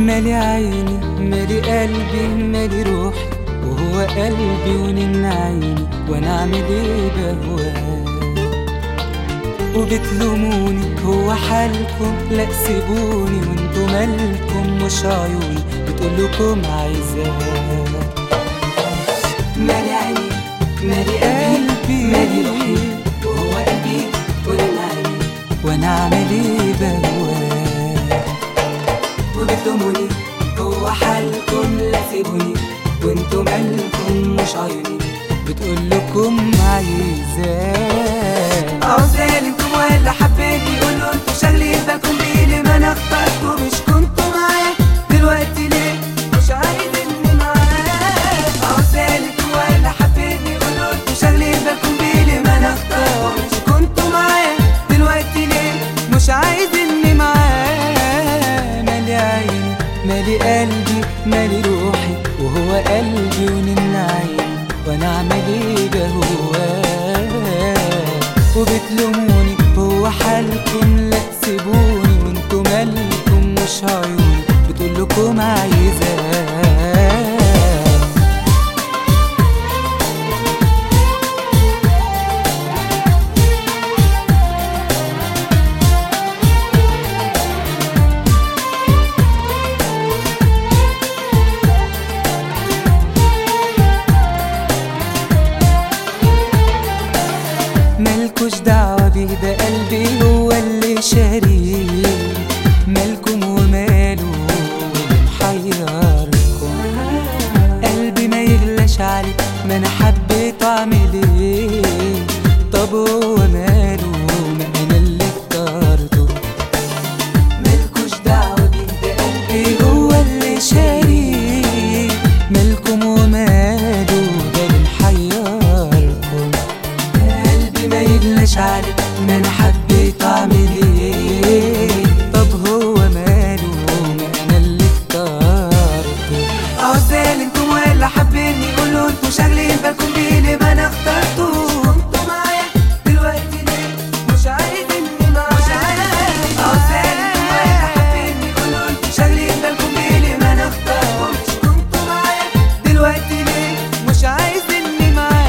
مالي عيني مالي قلبي مالي روحي وهو قلبي ونن عيني وانا اعمل ايه بهواه وبتلوموني هو حالكم لا سيبوني وانتوا مالكم مش عيوني بتقول لكم عايزاه مالي عيني مالي قلبي مالي روحي وهو قلبي ونن عيني وانا اعمل ايه بهواه وبتلوموني هو حالكم لا سيبوني وانتوا مالكم مش عيوني بتقول لكم عايزاه عاوزالكم ولا حبيتي قولوا انتوا شاغلين بالكم بيه ليه ما انا اخترتكم مش كنتوا معايا دلوقتي ليه مش عايز اني معاك عاوزالكم ولا حبيتي قولوا انتوا شاغلين بالكم بيه ليه ما انا اخترتكم مش كنتوا معايا دلوقتي ليه مش عايز اني معاه مالي عيني مالي قلبي مالي روحي وهو قلبي ونن عيني وانا اعمل ايه بهواه وبتلوموني هو حالكم لا سيبوني وانتوا مالكم مش عيوني بتقول لكم عايزاه مالكوش دعوة بيه ده قلبي هو اللي شاريه مالكم وماله اللي محيركم قلبي ما يغلاش عليه ما انا حبيته اعمل ايه طب هو ماله ما انا اللي اخترته مالكوش دعوة بيه ده قلبي هو اللي شاريه مالكم وماله ده اللي محيركم قلبي ما يغلاش عليه ما انا حبيت اعمل ايه طب هو ماله ما انا اللي اخترته عاوزال انتم ولا حابيني قولوا انتوا شاغلين بالكم بيه ليه ما انا اخترته انتوا معايا دلوقتي ليه مش عايز اني معاك مش عايز عاوزال انتم ولا حابيني قولوا انتوا شاغلين بالكم بيه ليه ما انا اخترته مش كنتوا معايا دلوقتي ليه مش عايز اني معاه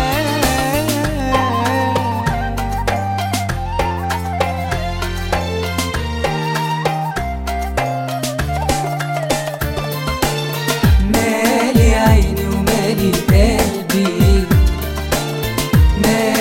مالي عيني ومالي قلبي مالي